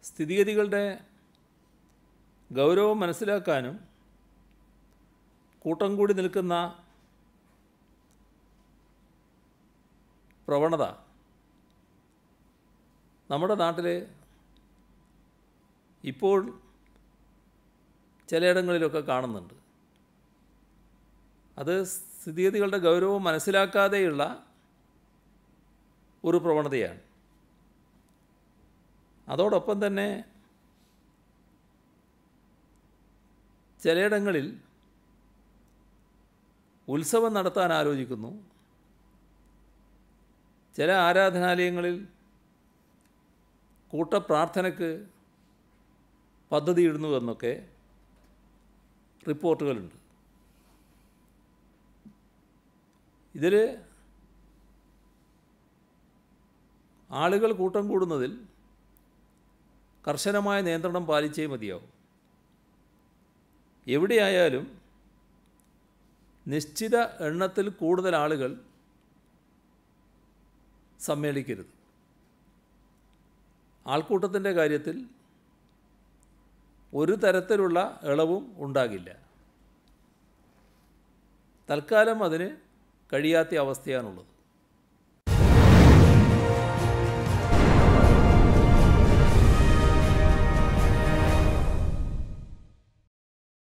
സ്ഥിതിഗതികളുടെ ഗൗരവം മനസ്സിലാക്കാനും കൂട്ടം കൂടി നിൽക്കുന്ന പ്രവണത നമ്മുടെ നാട്ടിൽ ഇപ്പോൾ ചിലയിടങ്ങളിലൊക്കെ കാണുന്നുണ്ട് അത് സ്ഥിതിഗതികളുടെ ഗൗരവം മനസ്സിലാക്കാതെയുള്ള ഒരു പ്രവണതയാണ് അതോടൊപ്പം തന്നെ ചിലയിടങ്ങളിൽ ഉത്സവം നടത്താൻ ആലോചിക്കുന്നു ചില ആരാധനാലയങ്ങളിൽ കൂട്ടപ്രാർത്ഥനയ്ക്ക് പദ്ധതിയിടുന്നു എന്നൊക്കെ റിപ്പോർട്ടുകളുണ്ട് ഇതിൽ ആളുകൾ കൂട്ടം കൂടുന്നതിൽ കർശനമായ നിയന്ത്രണം പാലിച്ചേ മതിയാവും എവിടെയായാലും നിശ്ചിത എണ്ണത്തിൽ കൂടുതൽ ആളുകൾ സമ്മേളിക്കരുത് ആൾക്കൂട്ടത്തിൻ്റെ കാര്യത്തിൽ ഒരു തരത്തിലുള്ള ഇളവും ഉണ്ടാകില്ല തൽക്കാലം അതിന് കഴിയാത്ത അവസ്ഥയാണുള്ളത്